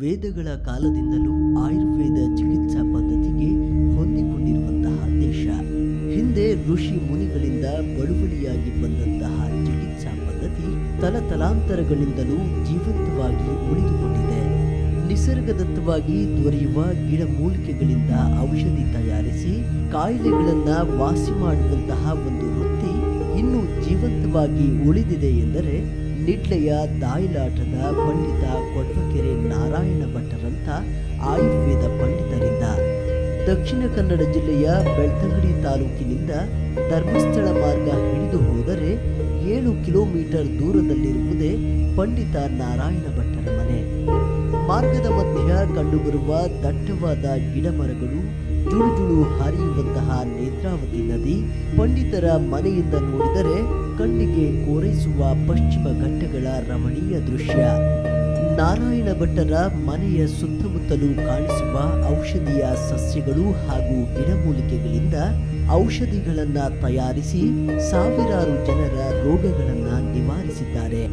ವೇದಗಳ ಕಾಲದಿಂದಲೂ ಆಯುರ್ವೇದ ಚಿಕಿತ್ಸಾ ಪದ್ಧತಿಗೆ ಹೊಂದಿಕೊಂಡಿರುವಂತಹ ದೇಶ ಹಿಂದೆ ಋಷಿ ಮುನಿಗಳಿಂದ ಬಳುವಳಿಯಾಗಿ ಬಂದಂತಹ ಚಿಕಿತ್ಸಾ ಪದ್ಧತಿ ತಲತಲಾಂತರಗಳಿಂದಲೂ ಜೀವಂತವಾಗಿ ಉಳಿದುಕೊಂಡಿದೆ ನಿಸರ್ಗದತ್ತವಾಗಿ ದೊರೆಯುವ ಗಿಡಮೂಲಿಕೆಗಳಿಂದ ಔಷಧಿ ತಯಾರಿಸಿ ಕಾಯಿಲೆಗಳನ್ನ ವಾಸಿ ಮಾಡುವಂತಹ ಒಂದು ವೃತ್ತಿ ಇನ್ನೂ ಜೀವಂತವಾಗಿ ಉಳಿದಿದೆ ಎಂದರೆ ನಿಡ್ಲೆಯ ದಾಯಿಲಾಟದ ಪಂಡಿತ ಕೊಡ್ವಕೆರೆ ನಾರಾಯಣ ಭಟ್ಟರಂತ ಆಯುರ್ವೇದ ಪಂಡಿತರಿಂದ ದಕ್ಷಿಣ ಕನ್ನಡ ಜಿಲ್ಲೆಯ ಬೆಳ್ತಂಗಡಿ ತಾಲೂಕಿನಿಂದ ಧರ್ಮಸ್ಥಳ ಮಾರ್ಗ ಹಿಡಿದು ಹೋದರೆ ಏಳು ಕಿಲೋಮೀಟರ್ ದೂರದಲ್ಲಿರುವುದೇ ಪಂಡಿತ ನಾರಾಯಣ ಭಟ್ಟರ ಮನೆ ಮಾರ್ಗದ ಮಧ್ಯ ಕಂಡುಬರುವ ದಟ್ಟವಾದ ಗಿಡಮರಗಳು ಜುಳು ಜುಳು ಹರಿಯುವಂತಹ ನೇತ್ರಾವತಿ ನದಿ ಪಂಡಿತರ ಮನೆಯಿಂದ ನೋಡಿದರೆ ಕಣ್ಣಿಗೆ ಕೋರೈಸುವ ಪಶ್ಚಿಮ ಘಟ್ಟಗಳ ರಮಣೀಯ ದೃಶ್ಯ ನಾರಾಯಣ ಭಟ್ಟರ ಮನೆಯ ಸುತ್ತಮುತ್ತಲೂ ಕಾಣಿಸುವ ಔಷಧೀಯ ಸಸ್ಯಗಳು ಹಾಗೂ ಗಿಡಮೂಲಿಕೆಗಳಿಂದ ಔಷಧಿಗಳನ್ನ ತಯಾರಿಸಿ ಸಾವಿರಾರು ಜನರ ರೋಗಗಳನ್ನ ನಿವಾರಿಸಿದ್ದಾರೆ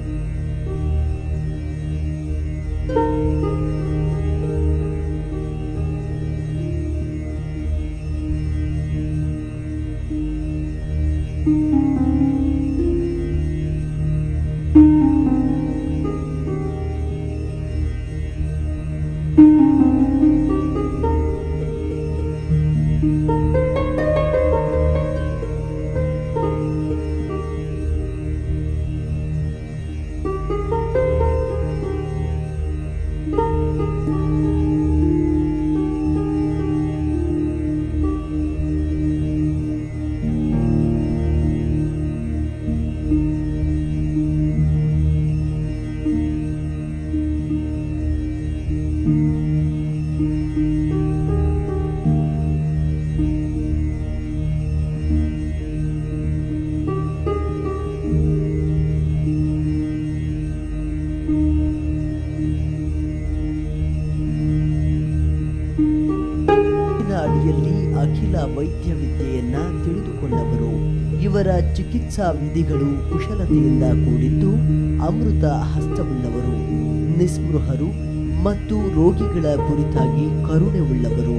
ಕಾಡಿನ ಅಡಿಯಲ್ಲಿ ಅಖಿಲ ವೈದ್ಯ ವಿದ್ಯೆಯನ್ನ ತಿಳಿದುಕೊಂಡವರು ಇವರ ಚಿಕಿತ್ಸಾ ವಿಧಿಗಳು ಕುಶಲತೆಯಿಂದ ಕೂಡಿದ್ದು ಅಮೃತ ಹಸ್ತವುಳ್ಳವರು ನಿಸ್ಪೃಹರು ಮತ್ತು ರೋಗಿಗಳ ಕುರಿತಾಗಿ ಕರುಣೆ ಉಳ್ಳವರು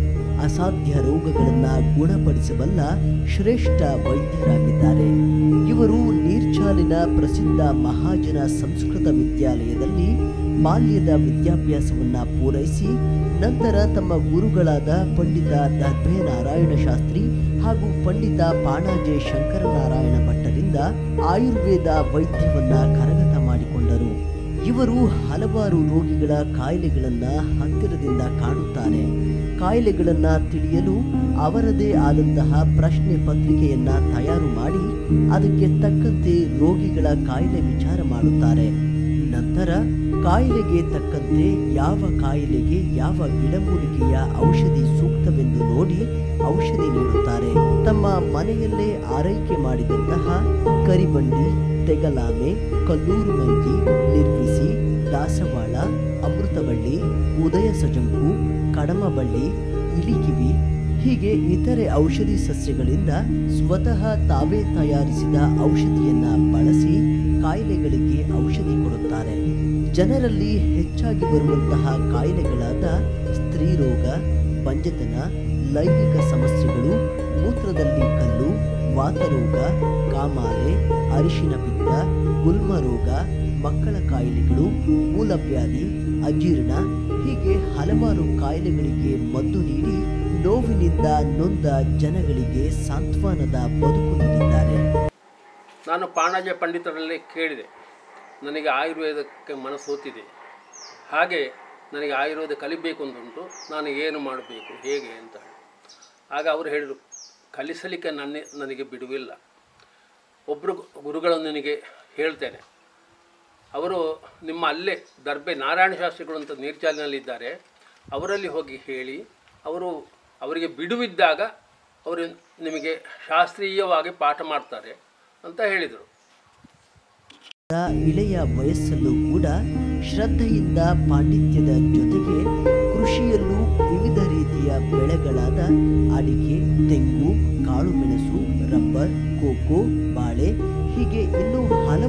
ಅಸಾಧ್ಯ ರೋಗಗಳನ್ನ ಗುಣಪಡಿಸಬಲ್ಲ ಶ್ರೇಷ್ಠ ವೈದ್ಯರಾಗಿದ್ದಾರೆ ಇವರು ನೀರ್ಚಾಲಿನ ಪ್ರಸಿದ್ಧ ಮಹಾಜನ ಸಂಸ್ಕೃತ ವಿದ್ಯಾಲಯದಲ್ಲಿ ಬಾಲ್ಯದ ವಿದ್ಯಾಭ್ಯಾಸವನ್ನ ಪೂರೈಸಿ ನಂತರ ತಮ್ಮ ಗುರುಗಳಾದ ಪಂಡಿತ ದರ್ಭೆ ನಾರಾಯಣ ಶಾಸ್ತ್ರಿ ಹಾಗೂ ಪಂಡಿತ ಪಾಣಾಜೆ ಶಂಕರನಾರಾಯಣ ಭಟ್ಟರಿಂದ ಆಯುರ್ವೇದ ವೈದ್ಯವನ್ನ ಕರಗತ ಮಾಡಿಕೊಂಡರು ಇವರು ಹಲವಾರು ರೋಗಿಗಳ ಕಾಯಿಲೆಗಳನ್ನ ಹತ್ತಿರದಿಂದ ಕಾಣುತ್ತಾರೆ ಕಾಯಿಲೆಗಳನ್ನ ತಿಳಿಯಲು ಅವರದೇ ಆದಂತಹ ಪ್ರಶ್ನೆ ಪತ್ರಿಕೆಯನ್ನ ತಯಾರು ಮಾಡಿ ಅದಕ್ಕೆ ತಕ್ಕಂತೆ ರೋಗಿಗಳ ಕಾಯಿಲೆ ವಿಚಾರ ಮಾಡುತ್ತಾರೆ ನಂತರ ಕಾಯಿಲೆಗೆ ತಕ್ಕಂತೆ ಯಾವ ಕಾಯಿಲೆಗೆ ಯಾವ ಗಿಡಮೂಲಿಕೆಯ ಔಷಧಿ ಸೂಕ್ತವೆಂದು ನೋಡಿ ಔಷಧಿ ನೀಡುತ್ತಾರೆ ತಮ್ಮ ಮನೆಯಲ್ಲೇ ಆರೈಕೆ ಮಾಡಿದಂತಹ ಕರಿಬಂಡಿ ತೆಗಲಾಮೆ ಕಲ್ಲೂರು ಮಂಜಿ ನಿರ್ವಿಸಿ ದಾಸವಾಳ ಅಮೃತಬಳ್ಳಿ ಉದಯ ಸಜಂಕು ಕಡಮಬಳ್ಳಿ ಇಲಿಕಿವಿ ಹೀಗೆ ಇತರೆ ಔಷಧಿ ಸಸ್ಯಗಳಿಂದ ಸ್ವತಃ ತಾವೇ ತಯಾರಿಸಿದ ಔಷಧಿಯನ್ನ ಬಳಸಿ ಕಾಯಿಲೆಗಳಿಗೆ ಔಷಧಿ ಕೊಡುತ್ತಾರೆ ಜನರಲ್ಲಿ ಹೆಚ್ಚಾಗಿ ಬರುವಂತಹ ಕಾಯಿಲೆಗಳಾದ ಸ್ತ್ರೀರೋಗ ಬಂಜತನ ಲೈಂಗಿಕ ಸಮಸ್ಯೆಗಳು ಮೂತ್ರದಲ್ಲಿ ಕಲ್ಲು ವಾತರೋಗ ಕಾಮಾಲೆ ಅರಿಶಿನ ಪಿತ್ತ ಗುಲ್ಮ ರೋಗ ಮಕ್ಕಳ ಕಾಯಿಲೆಗಳು ಮೂಲವ್ಯಾಧಿ ಅಜೀರ್ಣ ಹೀಗೆ ಹಲವಾರು ಕಾಯಿಲೆಗಳಿಗೆ ಮದ್ದು ನೀಡಿ ನೋವಿನಿಂದ ನೊಂದ ಜನಗಳಿಗೆ ಸಾಂತ್ವನದ ಬದುಕು ನೀಡಿದ್ದಾರೆ ನಾನು ಪಾಣಾಜೆ ಪಂಡಿತರಲ್ಲಿ ಕೇಳಿದೆ ನನಗೆ ಆಯುರ್ವೇದಕ್ಕೆ ಮನಸ್ಸೋತಿದೆ ಹಾಗೆ ನನಗೆ ಆಯುರ್ವೇದ ಕಲಿಬೇಕು ಅಂತುಂಟು ನಾನು ಏನು ಮಾಡಬೇಕು ಹೇಗೆ ಅಂತ ಹೇಳಿ ಆಗ ಅವರು ಹೇಳಿದರು ಕಲಿಸಲಿಕ್ಕೆ ನನ್ನ ನನಗೆ ಬಿಡುವಿಲ್ಲ ಒಬ್ಬರು ಗುರುಗಳನ್ನು ನಿನಗೆ ಹೇಳ್ತೇನೆ ಅವರು ನಿಮ್ಮ ಅಲ್ಲೇ ದರ್ಬೆ ನಾರಾಯಣ ಶಾಸ್ತ್ರಿಗಳು ಅಂತ ನೀರ್ಚಾಲಿನಲ್ಲಿದ್ದಾರೆ ಅವರಲ್ಲಿ ಹೋಗಿ ಹೇಳಿ ಅವರು ಅವರಿಗೆ ಬಿಡುವಿದ್ದಾಗ ಅವರು ನಿಮಗೆ ಶಾಸ್ತ್ರೀಯವಾಗಿ ಪಾಠ ಮಾಡ್ತಾರೆ ಅಂತ ಹೇಳಿದರು ಇಳೆಯ ವಯಸ್ಸಲ್ಲೂ ಕೂಡ ಶ್ರದ್ಧೆಯಿಂದ ಪಾಂಡಿತ್ಯದ ಜೊತೆಗೆ ಕೃಷಿಯಲ್ಲೂ ವಿವಿಧ ರೀತಿಯ ಬೆಳೆಗಳಾದ ಅಡಿಕೆ ತೆಂಗು ಕಾಳುಮೆಣಸು ರಬ್ಬರ್ ಕೋಕೋ ಬಾಳೆ ಹೀಗೆ ಇನ್ನೂ ಹಲವು ರೀತಿಯ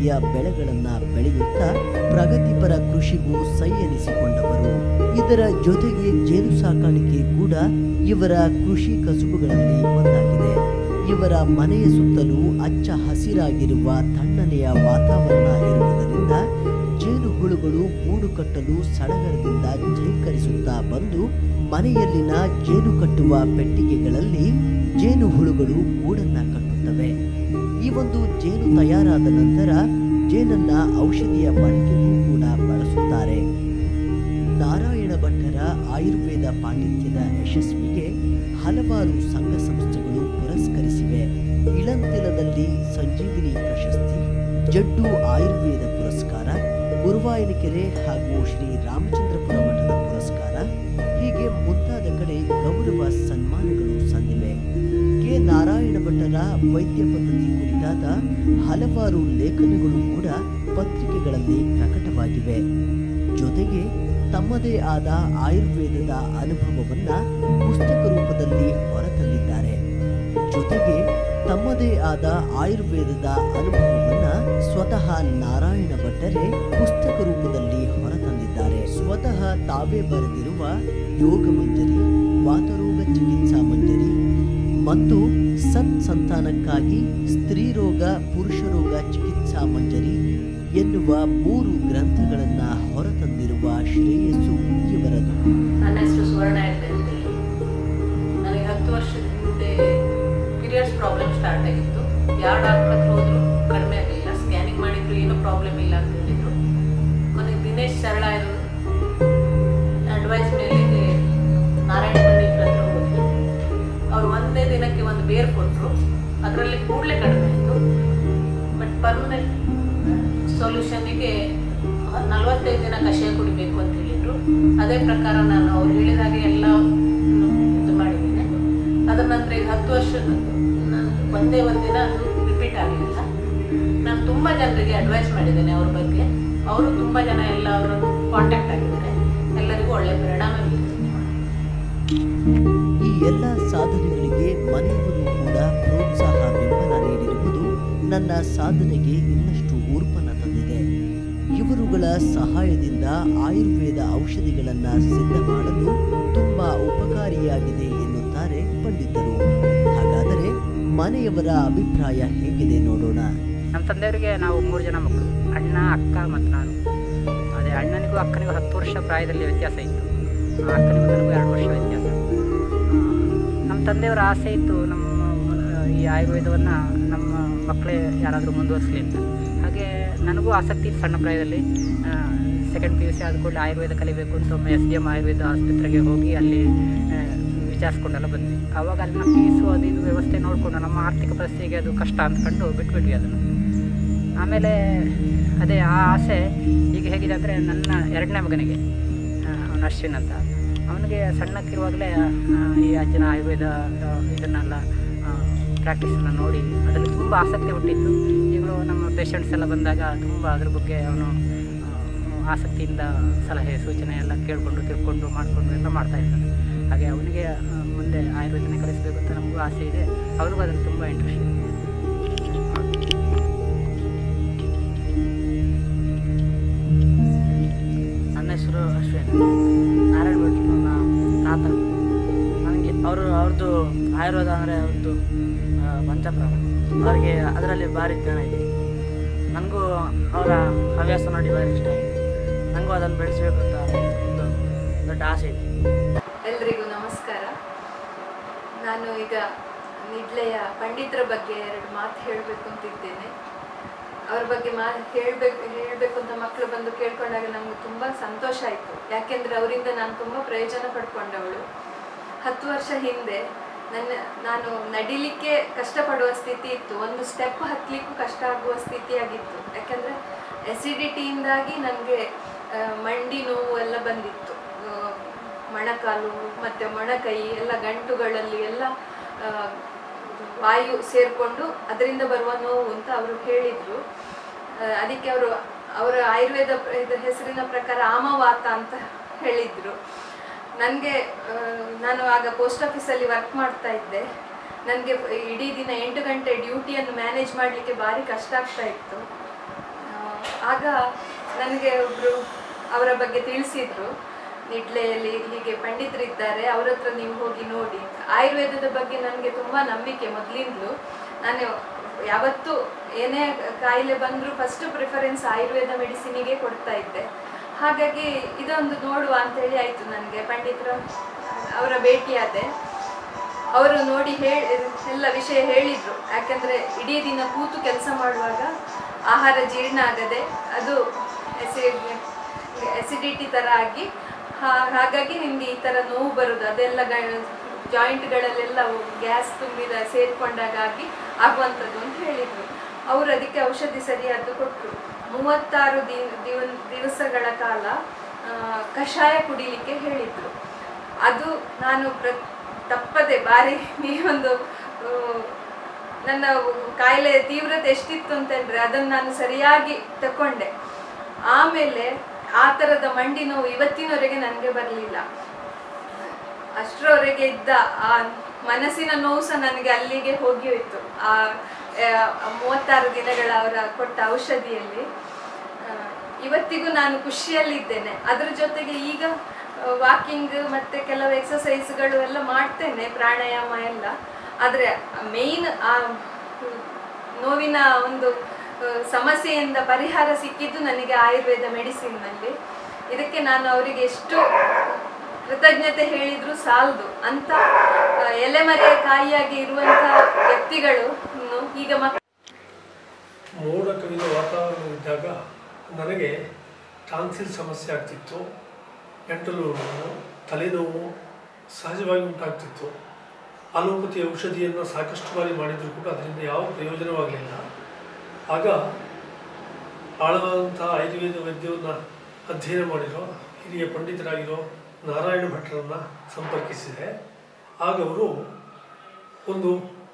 ರೀತಿಯ ಬೆಳೆಗಳನ್ನ ಬೆಳೆಯುತ್ತಾ ಪ್ರಗತಿಪರ ಕೃಷಿಗೂ ಸೈ ಎನಿಸಿಕೊಂಡವರು ಇದರ ಜೊತೆಗೆ ಜೇನು ಸಾಕಾಣಿಕೆ ಕೂಡ ಇವರ ಕೃಷಿ ಕಸುಬುಗಳಲ್ಲಿ ಒಂದಾಗಿದೆ ಇವರ ಮನೆಯ ಸುತ್ತಲೂ ಹಚ್ಚ ಹಸಿರಾಗಿರುವ ತಣ್ಣನೆಯ ವಾತಾವರಣ ಇರುವುದರಿಂದ ಜೇನು ಹುಳುಗಳು ಗೂಡು ಕಟ್ಟಲು ಸಡಗರದಿಂದ ಝೇಂಕರಿಸುತ್ತಾ ಬಂದು ಮನೆಯಲ್ಲಿನ ಜೇನು ಕಟ್ಟುವ ಪೆಟ್ಟಿಗೆಗಳಲ್ಲಿ ಜೇನು ಹುಳುಗಳು ಗೂಡನ್ನ ಕಟ್ಟುತ್ತವೆ ಈ ಒಂದು ಜೇನು ತಯಾರಾದ ನಂತರ ಜೇನನ್ನ ಔಷಧಿಯ ಬಳಕೆಗೂ ಕೂಡ ಬಳಸುತ್ತಾರೆ ನಾರಾಯಣ ಭಟ್ಟರ ಆಯುರ್ವೇದ ಪಾಂಡಿತ್ಯದ ಯಶಸ್ವಿಗೆ ಹಲವಾರು ಸಂಘ ಸಂಸ್ಥೆಗಳು ಪುರಸ್ಕರಿಸಿವೆ ಇಳಂತಿಲದಲ್ಲಿ ಸಂಜೀವಿನಿ ಪ್ರಶಸ್ತಿ ಜಡ್ಡು ಆಯುರ್ವೇದ ಪುರಸ್ಕಾರ ಗುರುವಾಯನಕೆರೆ ಹಾಗೂ ಶ್ರೀ ರಾಮಚಂದ್ರಪುರ ಮಠದ ಪುರಸ್ಕಾರ ಹೀಗೆ ಮುಂತಾದ ಕಡೆ ಗೌರವ ಸನ್ಮಾನಗಳು ಸಂದಿವೆ ಕೆ ನಾರಾಯಣ ಭಟ್ಟರ ವೈದ್ಯ ಪದ್ಧತಿ ಕುರಿತಾದ ಹಲವಾರು ಲೇಖನಗಳು ಕೂಡ ಪತ್ರಿಕೆಗಳಲ್ಲಿ ಪ್ರಕಟವಾಗಿವೆ ಜೊತೆಗೆ ತಮ್ಮದೇ ಆದ ಆಯುರ್ವೇದದ ಅನುಭವವನ್ನ ಪುಸ್ತಕ ರೂಪದಲ್ಲಿ ಹೊರತಂದಿದ್ದಾರೆ ಜೊತೆಗೆ ತಮ್ಮದೇ ಆದ ಆಯುರ್ವೇದದ ಅನುಭವವನ್ನ ಸ್ವತಃ ನಾರಾಯಣ ಭಟ್ಟರೇ ಪುಸ್ತಕ ರೂಪದಲ್ಲಿ ಹೊರತಂದಿದ್ದಾರೆ ಸ್ವತಃ ತಾವೇ ಬರೆದಿರುವ ಯೋಗ ಮಂಜರಿ ವಾತರೋಗ ಚಿಕಿತ್ಸಾ ಮಂಜರಿ ಮತ್ತು ಸತ್ ಸಂತಾನಕ್ಕಾಗಿ ಸ್ತ್ರೀ ರೋಗ ಪುರುಷ ರೋಗ ಚಿಕಿತ್ಸಾ ಮಂಜರಿ ಎನ್ನುವ ಮೂರು ಗ್ರಂಥಗಳನ್ನ ಹೊರತಂದಿರುವ ಶ್ರೇಯಸ್ಸು ಇವರದು ನನ್ನ ಹೆಸರು ಸುವರ್ಣ ಹೆಗ್ಡೆ ಅಂತೇಳಿ ನನಗೆ ಹತ್ತು ವರ್ಷದ ಹಿಂದೆ ಪೀರಿಯಡ್ಸ್ ಪ್ರಾಬ್ಲಮ್ ಸ್ಟಾರ್ಟ್ ಆಗಿತ್ತು ಯಾವ ಡಾಕ್ಟರ್ ಹತ್ರ ಹೋದ್ರು ಕಡಿಮೆ ಆಗಲಿಲ್ಲ ಸ್ಕ್ಯಾನಿಂಗ್ ಮಾಡಿದ್ರು ಏನೂ ಪ್ರಾಬ್ಲಮ್ ಇಲ್ಲ ಅಂತ ಹೇಳಿದ್ರು ಕೊನೆಗೆ ದಿನೇಶ್ ಸರಳ ಇರೋರು ಅಡ್ವೈಸ್ ಮೇಲೆಗೆ ನಾರಾಯಣ ಪಂಡಿತ್ರ ಹತ್ರ ಹೋದ್ವಿ ಅವ್ರು ಒಂದೇ ದಿನಕ್ಕೆ ಒಂದು ಬೇರ್ ಕೊಟ್ಟರು ಅದರಲ್ಲಿ ಕೂಡಲೇ ಕಡಿಮೆ ಆಯಿತು ಬಟ್ ಪರ್ಮನೆಂಟ್ ಸೊಲ್ಯೂಷನ್ನಿಗೆ ನಲವತ್ತೈದು ದಿನ ಕಷಾಯ ಕುಡಿಬೇಕು ಅಂತ ಹೇಳಿದರು ಅದೇ ಪ್ರಕಾರ ನಾನು ಅವ್ರು ಹೇಳಿದಾಗೆ ಎಲ್ಲ ಇದು ಮಾಡಿದ್ದೇನೆ ಅದರ ನಂತರ ಈಗ ಹತ್ತು ವರ್ಷದ ನಾನು ಒಂದೇ ಒಂದಿನ ಅದು ರಿಪೀಟ್ ಆಗಲಿಲ್ಲ ನಾನು ತುಂಬ ಜನರಿಗೆ ಅಡ್ವೈಸ್ ಮಾಡಿದ್ದೇನೆ ಅವ್ರ ಬಗ್ಗೆ ಅವರು ತುಂಬ ಜನ ಎಲ್ಲ ಅವರು ಕಾಂಟ್ಯಾಕ್ಟ್ ಆಗಿದ್ದಾರೆ ಎಲ್ಲರಿಗೂ ಒಳ್ಳೆಯ ಪರಿಣಾಮ ಬೀರಿದೆ ಈ ಎಲ್ಲ ಸಾಧನೆಗಳಿಗೆ ಮನೆಯವರು ಕೂಡ ಪ್ರೋತ್ಸಾಹ ಬೆಂಬಲ ನೀಡಿರುವುದು ನನ್ನ ಸಾಧನೆಗೆ ಇನ್ನಷ್ಟು ಊರ್ಪನ ತಂದಿದೆ ಇವರುಗಳ ಸಹಾಯದಿಂದ ಆಯುರ್ವೇದ ಔಷಧಿಗಳನ್ನ ಸಿದ್ಧ ಮಾಡಲು ತುಂಬಾ ಉಪಕಾರಿಯಾಗಿದೆ ಎನ್ನುತ್ತಾರೆ ಪಂಡಿತರು ಹಾಗಾದರೆ ಮನೆಯವರ ಅಭಿಪ್ರಾಯ ಹೇಗಿದೆ ನೋಡೋಣ ನಮ್ಮ ತಂದೆಯವರಿಗೆ ನಾವು ಮೂರು ಜನ ಮಕ್ಕಳು ಅಣ್ಣ ಅಕ್ಕ ಮತ್ತು ನಾನು ಅದೇ ಅಣ್ಣನಿಗೂ ಅಕ್ಕನಿಗೂ ಹತ್ತು ವರ್ಷ ಪ್ರಾಯದಲ್ಲಿ ವ್ಯತ್ಯಾಸ ಇತ್ತು ಆ ಅಕ್ಕನಿಗೂ ನನಗೂ ಎರಡು ವರ್ಷ ವ್ಯತ್ಯಾಸ ನಮ್ಮ ತಂದೆಯವರ ಆಸೆ ಇತ್ತು ನಮ್ಮ ಆ, ಈ ಆಯುರ್ವೇದವನ್ನು ನಮ್ಮ ಮಕ್ಕಳೇ ಯಾರಾದರೂ ಮುಂದುವರಿಸಲಿ ಅಂತ ಹಾಗೆ ನನಗೂ ಆಸಕ್ತಿ ಇತ್ತು ಸಣ್ಣ ಪ್ರಾಯದಲ್ಲಿ ಸೆಕೆಂಡ್ ಪಿ ಯು ಸಿ ಆದ ಕೂಡಲೇ ಆಯುರ್ವೇದ ಕಲಿಬೇಕು ಅಂತ ಒಮ್ಮೆ ಎಸ್ ಡಿ ಎಮ್ ಆಯುರ್ವೇದ ಆಸ್ಪತ್ರೆಗೆ ಹೋಗಿ ಅಲ್ಲಿ ಆ, ವಿಚಾರಿಸ್ಕೊಂಡೆಲ್ಲ ಬಂದ್ವಿ ಆವಾಗ ಅಲ್ಲಿನ ಫೀಸು ಅದು ಇದು ವ್ಯವಸ್ಥೆ ನೋಡಿಕೊಂಡು ನಮ್ಮ ಆರ್ಥಿಕ ಪರಿಸ್ಥಿತಿಗೆ ಅದು ಕಷ್ಟ ಅಂದ್ಕೊಂಡು ಬಿಟ್ಬಿಟ್ವಿ ಅದನ್ನು ಆಮೇಲೆ ಅದೇ ಆ ಆಸೆ ಈಗ ಹೇಗಿದೆ ಅಂದರೆ ನನ್ನ ಎರಡನೇ ಮಗನಿಗೆ ಅವನು ಅಶ್ವಿನ್ ಅಂತ ಅವನಿಗೆ ಸಣ್ಣಕ್ಕಿರುವಾಗಲೇ ಈ ಅಜ್ಜನ ಆಯುರ್ವೇದ ಆ, ಇದನ್ನೆಲ್ಲ ಪ್ರಾಕ್ಟೀಸನ್ನು ನೋಡಿ ಅದರಲ್ಲಿ ತುಂಬ ಆಸಕ್ತಿ ಹುಟ್ಟಿತ್ತು ಈಗಲೂ ನಮ್ಮ ಪೇಷಂಟ್ಸ್ ಎಲ್ಲ ಬಂದಾಗ ತುಂಬ ಅದ್ರ ಬಗ್ಗೆ ಅವನು ಆ, ಆಸಕ್ತಿಯಿಂದ ಸಲಹೆ ಸೂಚನೆ ಎಲ್ಲ ಕೇಳಿಕೊಂಡು ತಿಳ್ಕೊಂಡು ಮಾಡಿಕೊಂಡು ಎಲ್ಲ ಮಾಡ್ತಾ ಇದ್ದಾನೆ ಹಾಗೆ ಅವನಿಗೆ ಆ, ಮುಂದೆ ಆಯುರ್ವೇದನೆ ಕಲಿಸಬೇಕು ಅಂತ ನಮಗೂ ಆಸೆ ಇದೆ ಅವ್ರಿಗೂ ಅದ್ರಲ್ಲಿ ತುಂಬ ಇಂಟ್ರೆಸ್ಟ್ ಇದೆ ನನ್ನ ಹೆಸರು ಅಶ್ವಿನ್ ನಾರಾಯಣ ಭಟ್ ನನ್ನ ತಾತ ನನಗೆ ಅವರು ಅವ್ರದ್ದು ಆಯುರ್ವೇದ ಅಂದರೆ ಅವ್ರದ್ದು ಆ, ಪಂಚಪ್ರಾಣ ಅವರಿಗೆ ಅದರಲ್ಲಿ ಭಾರಿ ಜ್ಞಾನ ಇದೆ ನನಗೂ ಅವರ ಹವ್ಯಾಸ ನೋಡಿ ಭಾರಿ ಇಷ್ಟ ಆಗಿದೆ ನನಗೂ ಅದನ್ನು ಬೆಳೆಸಬೇಕು ಅಂತ ಒಂದು ದೊಡ್ಡ ಆಸೆ ಇದೆ ಎಲ್ರಿಗೂ ನಮಸ್ಕಾರ ನಾನು ಈಗ ನಿಡ್ಲೆಯ ಪಂಡಿತರ ಬಗ್ಗೆ ಎರಡು ಮಾತು ಹೇಳಬೇಕು ಅಂತಿದ್ದೇನೆ ಅವ್ರ ಬಗ್ಗೆ ಮಾ ಹೇಳಬೇಕು ಹೇಳಬೇಕು ಅಂತ ಮಕ್ಕಳು ಬಂದು ಕೇಳ್ಕೊಂಡಾಗ ನಮ್ಗೆ ತುಂಬ ಸಂತೋಷ ಆಯಿತು ಯಾಕೆಂದರೆ ಅವರಿಂದ ನಾನು ತುಂಬ ಪ್ರಯೋಜನ ಪಡ್ಕೊಂಡವಳು ಹತ್ತು ವರ್ಷ ಹಿಂದೆ ನನ್ನ ನಾನು ನಡಿಲಿಕ್ಕೆ ಕಷ್ಟಪಡುವ ಸ್ಥಿತಿ ಇತ್ತು ಒಂದು ಸ್ಟೆಪ್ ಹತ್ತಲಿಕ್ಕೂ ಕಷ್ಟ ಆಗುವ ಸ್ಥಿತಿಯಾಗಿತ್ತು ಯಾಕೆಂದರೆ ಎಸಿಡಿಟಿಯಿಂದಾಗಿ ನನಗೆ ಮಂಡಿ ನೋವು ಎಲ್ಲ ಬಂದಿತ್ತು ಆ, ಮೊಣಕಾಲು ಮತ್ತು ಮೊಣಕೈ ಎಲ್ಲ ಗಂಟುಗಳಲ್ಲಿ ಎಲ್ಲ ಆ, ವಾಯು ಸೇರಿಕೊಂಡು ಅದರಿಂದ ಬರುವ ನೋವು ಅಂತ ಅವರು ಹೇಳಿದರು ಅದಕ್ಕೆ ಅವರು ಅವರ ಆಯುರ್ವೇದ ಪ್ರ- ಇದು ಹೆಸರಿನ ಪ್ರಕಾರ ಆಮವಾತ ಅಂತ ಹೇಳಿದರು ನನಗೆ ನಾನು ಆಗ ಪೋಸ್ಟ್ ಆಫೀಸಲ್ಲಿ ವರ್ಕ್ ಮಾಡ್ತಾ ಇದ್ದೆ ನನಗೆ ಇಡೀ ದಿನ ಎಂಟು ಗಂಟೆ ಡ್ಯೂಟಿಯನ್ನು ಮ್ಯಾನೇಜ್ ಮಾಡಲಿಕ್ಕೆ ಭಾರಿ ಕಷ್ಟ ಆಗ್ತಾ ಇತ್ತು ಆಗ ನನಗೆ ಒಬ್ಬರು ಅವರ ಬಗ್ಗೆ ತಿಳಿಸಿದ್ರು ನಿಡ್ಲೆಯಲ್ಲಿ ಹೀಗೆ ಪಂಡಿತರಿದ್ದಾರೆ ಅವ್ರ ಹತ್ರ ನೀವು ಹೋಗಿ ನೋಡಿ ಆಯುರ್ವೇದದ ಬಗ್ಗೆ ನನಗೆ ತುಂಬ ನಂಬಿಕೆ ಮೊದಲಿಂದಲೂ ನಾನು ಯಾವತ್ತೂ ಏನೇ ಕಾಯಿಲೆ ಬಂದರೂ ಫಸ್ಟ್ ಪ್ರಿಫರೆನ್ಸ್ ಆಯುರ್ವೇದ ಮೆಡಿಸಿನಿಗೆ ಕೊಡ್ತಾ ಇದ್ದೆ ಹಾಗಾಗಿ ಇದೊಂದು ನೋಡುವ ಅಂತೇಳಿ ಆಯಿತು ನನಗೆ ಪಂಡಿತರ ಅವರ ಭೇಟಿಯಾದೆ ಅವರು ನೋಡಿ ಹೇಳಿ ಎಲ್ಲ ವಿಷಯ ಹೇಳಿದರು ಯಾಕಂದರೆ ಇಡೀ ದಿನ ಕೂತು ಕೆಲಸ ಮಾಡುವಾಗ ಆಹಾರ ಜೀರ್ಣ ಆಗದೆ ಅದು ಎಸಿಡಿಟಿ ಥರ ಆಗಿ ಹಾ- ಹಾಗಾಗಿ ನಿಮಗೆ ಈ ಥರ ನೋವು ಬರೋದು ಅದೆಲ್ಲ ಜಾಯಿಂಟ್ಗಳಲ್ಲೆಲ್ಲ ಗ್ಯಾಸ್ ತುಂಬಿದ ಸೇರಿಕೊಂಡಾಗಿ ಆಗುವಂಥದ್ದು ಅಂತ ಹೇಳಿದರು ಅವರು ಅದಕ್ಕೆ ಔಷಧಿ ಸರಿಯಾದ್ದು ಕೊಟ್ಟರು ಮೂವತ್ತಾರು ದಿನ ದಿವ- ದಿವಸಗಳ ಕಾಲ ಆ, ಕಷಾಯ ಕುಡಿಲಿಕ್ಕೆ ಹೇಳಿದರು ಅದು ನಾನು ಪ್ರ ತಪ್ಪದೆ ಬಾರಿ ನೀವೊಂದು ಆ, ನನ್ನ ಕಾಯಿಲೆ ತೀವ್ರತೆ ಎಷ್ಟಿತ್ತು ಅಂತಂದ್ರೆ ಅದನ್ನು ನಾನು ಸರಿಯಾಗಿ ತಕೊಂಡೆ ಆಮೇಲೆ ಆ ಥರದ ಮಂಡಿ ನೋವು ಇವತ್ತಿನವರೆಗೆ ನನಗೆ ಬರಲಿಲ್ಲ ಅಷ್ಟರವರೆಗೆ ಇದ್ದ ಆ ಮನಸ್ಸಿನ ನೋವು ಸಹ ನನಗೆ ಅಲ್ಲಿಗೆ ಹೋಗಿ ಹೋಯ್ತು ಆ ಆ ಮೂವತ್ತಾರು ದಿನಗಳ ಅವರ ಕೊಟ್ಟ ಔಷಧಿಯಲ್ಲಿ ಆ, ಇವತ್ತಿಗೂ ನಾನು ಖುಷಿಯಲ್ಲಿದ್ದೇನೆ ಅದ್ರ ಜೊತೆಗೆ ಈಗ ವಾಕಿಂಗ್ ಮತ್ತೆ ಕೆಲವು ಎಕ್ಸಸೈಸ್ಗಳು ಎಲ್ಲ ಮಾಡ್ತೇನೆ ಪ್ರಾಣಾಯಾಮ ಎಲ್ಲ ಆದರೆ ಮೇಯ್ನ್ ಆ ನೋವಿನ ಒಂದು ಆ, ಸಮಸ್ಯೆಯಿಂದ ಪರಿಹಾರ ಸಿಕ್ಕಿದ್ದು ನನಗೆ ಆಯುರ್ವೇದ ಮೆಡಿಸಿನ್ನಲ್ಲಿ ಇದಕ್ಕೆ ನಾನು ಅವರಿಗೆ ಎಷ್ಟು ಕೃತಜ್ಞತೆ ಹೇಳಿದ್ರು ಸಾಲದು ಅಂತ ಆ, ಎಲೆಮರೆಯ ಕಾಯಿಯಾಗಿ ಇರುವಂಥ ವ್ಯಕ್ತಿಗಳು ಇನ್ನು ಈಗ ಮಕ್ ಮೋಡ ಕವಿದ ವಾತಾವರಣವಿದ್ದಾಗ ನನಗೆ ಟಾನ್ಸಿಲ್ ಸಮಸ್ಯೆ ಆಗ್ತಿತ್ತು ಗಂಟಲು ನೋವು ತಲೆನೋವು ಸಹಜವಾಗಿ ಉಂಟಾಗ್ತಿತ್ತು ಅಲೋಪತಿ ಔಷಧಿಯನ್ನು ಸಾಕಷ್ಟು ಬಾರಿ ಮಾಡಿದರೂ ಕೂಡ ಅದರಿಂದ ಯಾವ ಪ್ರಯೋಜನವಾಗಲಿಲ್ಲ ಆಗ ಆಳವಾದಂಥ ಆಯುರ್ವೇದ ವೈದ್ಯವನ್ನು ಅಧ್ಯಯನ ಮಾಡಿರೋ ಹಿರಿಯ ಪಂಡಿತರಾಗಿರೋ ನಾರಾಯಣ ಭಟ್ರನ್ನು ಸಂಪರ್ಕಿಸಿದೆ ಆಗ ಅವರು ಒಂದು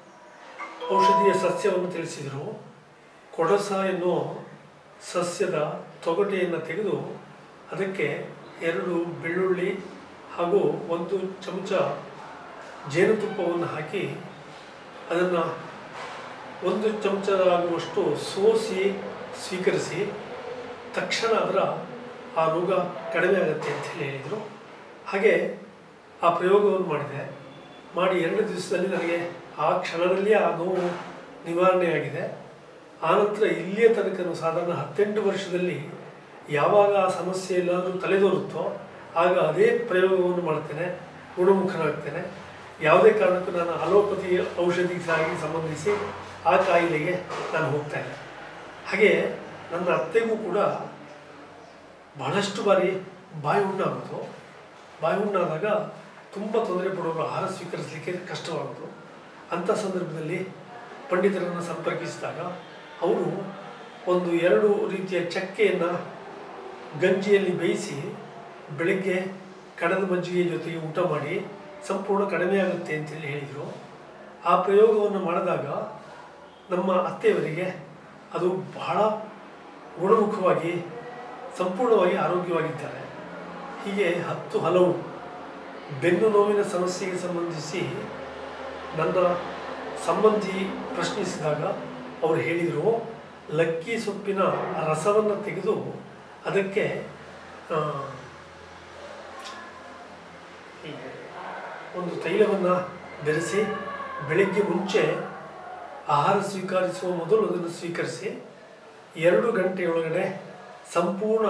ಔಷಧೀಯ ಸಸ್ಯವನ್ನು ತಿಳಿಸಿದರು ಕೊಡಸ ಎನ್ನುವ ಸಸ್ಯದ ತೊಗಟೆಯನ್ನು ತೆಗೆದು ಅದಕ್ಕೆ ಎರಡು ಬೆಳ್ಳುಳ್ಳಿ ಹಾಗೂ ಒಂದು ಚಮಚ ಜೇನುತುಪ್ಪವನ್ನು ಹಾಕಿ ಅದನ್ನು ಒಂದು ಚಮಚ ಆಗುವಷ್ಟು ಸೋಸಿ ಸ್ವೀಕರಿಸಿ ತಕ್ಷಣ ಅದರ ಆ ರೋಗ ಕಡಿಮೆ ಆಗುತ್ತೆ ಅಂತ ಹೇಳಿ ಹೇಳಿದರು ಹಾಗೆ ಆ ಪ್ರಯೋಗವನ್ನು ಮಾಡಿದೆ ಮಾಡಿ ಎರಡು ದಿವಸದಲ್ಲಿ ನನಗೆ ಆ ಕ್ಷಣದಲ್ಲಿ ಆ ನೋವು ನಿವಾರಣೆಯಾಗಿದೆ ಆನಂತರ ಇಲ್ಲಿಯ ತನಕನೂ ಸಾಧಾರಣ ಹತ್ತೆಂಟು ವರ್ಷದಲ್ಲಿ ಯಾವಾಗ ಆ ಸಮಸ್ಯೆ ಎಲ್ಲಾದರೂ ತಲೆದೋರುತ್ತೋ ಆಗ ಅದೇ ಪ್ರಯೋಗವನ್ನು ಮಾಡ್ತೇನೆ ಗುಣಮುಖನಾಗ್ತೇನೆ ಯಾವುದೇ ಕಾರಣಕ್ಕೂ ನಾನು ಅಲೋಪತಿ ಔಷಧಿಗಾಗಿ ಸಂಬಂಧಿಸಿ ಆ ಕಾಯಿಲೆಗೆ ನಾನು ಹೋಗ್ತಾ ಇಲ್ಲ ಹಾಗೆ ನನ್ನ ಅತ್ತೆಗೂ ಕೂಡ ಬಹಳಷ್ಟು ಬಾರಿ ಬಾಯಿ ಹುಣ್ಣಾಗೋದು ಬಾಯಿ ಹುಣ್ಣಾದಾಗ ತುಂಬ ತೊಂದರೆ ಪಡೋರು ಆಹಾರ ಸ್ವೀಕರಿಸಲಿಕ್ಕೆ ಕಷ್ಟವಾಗೋದು ಅಂಥ ಸಂದರ್ಭದಲ್ಲಿ ಪಂಡಿತರನ್ನು ಸಂಪರ್ಕಿಸಿದಾಗ ಅವರು ಒಂದು ಎರಡು ರೀತಿಯ ಚಕ್ಕೆಯನ್ನು ಗಂಜಿಯಲ್ಲಿ ಬೇಯಿಸಿ ಬೆಳಗ್ಗೆ ಕಡದ ಮಜ್ಜಿಗೆ ಜೊತೆಗೆ ಊಟ ಮಾಡಿ ಸಂಪೂರ್ಣ ಕಡಿಮೆ ಆಗುತ್ತೆ ಅಂತೇಳಿ ಹೇಳಿದರು ಆ ಪ್ರಯೋಗವನ್ನು ಮಾಡಿದಾಗ ನಮ್ಮ ಅತ್ತೆಯವರಿಗೆ ಅದು ಬಹಳ ಗುಣಮುಖವಾಗಿ ಸಂಪೂರ್ಣವಾಗಿ ಆರೋಗ್ಯವಾಗಿದ್ದಾರೆ ಹೀಗೆ ಹತ್ತು ಹಲವು ಬೆನ್ನು ನೋವಿನ ಸಮಸ್ಯೆಗೆ ಸಂಬಂಧಿಸಿ ನನ್ನ ಸಂಬಂಧಿ ಪ್ರಶ್ನಿಸಿದಾಗ ಅವರು ಹೇಳಿದರು ಲಕ್ಕಿ ಸೊಪ್ಪಿನ ರಸವನ್ನು ತೆಗೆದು ಅದಕ್ಕೆ ಆ, ಈ ಒಂದು ತೈಲವನ್ನು ಬೆರೆಸಿ ಬೆಳಿಗ್ಗೆ ಮುಂಚೆ ಆಹಾರ ಸ್ವೀಕರಿಸುವ ಮೊದಲು ಅದನ್ನು ಸ್ವೀಕರಿಸಿ ಎರಡು ಗಂಟೆಯೊಳಗಡೆ ಸಂಪೂರ್ಣ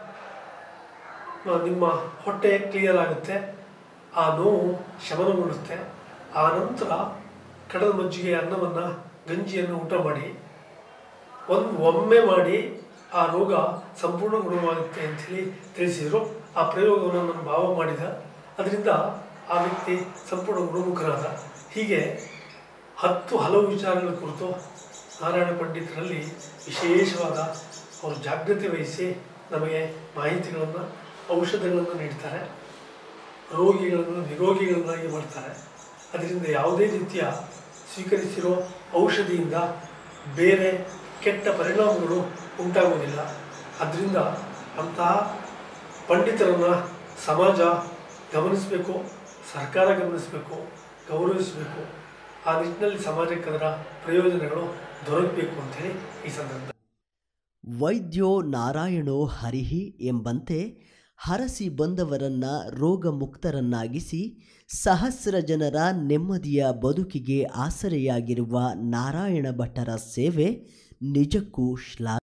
ಆ, ನಿಮ್ಮ ಹೊಟ್ಟೆ ಕ್ಲಿಯರ್ ಆಗುತ್ತೆ ಆ ನೋವು ಶಮನಗೊಳ್ಳುತ್ತೆ ಆ ನಂತರ ಕಡದ ಮಜ್ಜಿಗೆ ಅನ್ನವನ್ನು ಗಂಜಿಯನ್ನು ಊಟ ಮಾಡಿ ಒಂದು ಒಮ್ಮೆ ಮಾಡಿ ಆ ರೋಗ ಸಂಪೂರ್ಣ ಗುಣವಾಗುತ್ತೆ ಅಂಥೇಳಿ ತಿಳಿಸಿದರು ಆ ಪ್ರಯೋಗವನ್ನು ನನ್ನ ಭಾವ ಮಾಡಿದ ಅದರಿಂದ ಆ ವ್ಯಕ್ತಿ ಸಂಪೂರ್ಣ ಗುಣಮುಖನಾದ ಹೀಗೆ ಹತ್ತು ಹಲವು ವಿಚಾರಗಳ ಕುರಿತು ನಾರಾಯಣ ಪಂಡಿತರಲ್ಲಿ ವಿಶೇಷವಾದ ಅವರು ಜಾಗೃತಿ ವಹಿಸಿ ನಮಗೆ ಮಾಹಿತಿಗಳನ್ನು ಔಷಧಗಳನ್ನು ನೀಡ್ತಾರೆ ರೋಗಿಗಳನ್ನು ನಿರೋಗಿಗಳನ್ನಾಗಿ ಮಾಡ್ತಾರೆ ಅದರಿಂದ ಯಾವುದೇ ರೀತಿಯ ಸ್ವೀಕರಿಸಿರೋ ಔಷಧಿಯಿಂದ ಬೇರೆ ಕೆಟ್ಟ ಪರಿಣಾಮಗಳು ಉಂಟಾಗುವುದಿಲ್ಲ ಅದರಿಂದ ಅಂತಹ ಪಂಡಿತರನ್ನು ಸಮಾಜ ಗಮನಿಸಬೇಕು ಸರ್ಕಾರ ಗಮನಿಸಬೇಕು ಗೌರವಿಸಬೇಕು ಆ ನಿಟ್ಟಿನಲ್ಲಿ ಸಮಾಜಕ್ಕೆ ಅದರ ಪ್ರಯೋಜನಗಳು ದೊರಕಬೇಕು ಅಂತೇಳಿ ಈ ಸಂದರ್ಭ ವೈದ್ಯೋ ನಾರಾಯಣೋ ಹರಿಹಿ ಎಂಬಂತೆ ಹರಸಿ ಬಂದವರನ್ನ ರೋಗಮುಕ್ತರನ್ನಾಗಿಸಿ ಸಹಸ್ರ ಜನರ ನೆಮ್ಮದಿಯ ಬದುಕಿಗೆ ಆಸರೆಯಾಗಿರುವ ನಾರಾಯಣ ಭಟ್ಟರ ಸೇವೆ ನಿಜಕ್ಕೂ ಶ್ಲಾ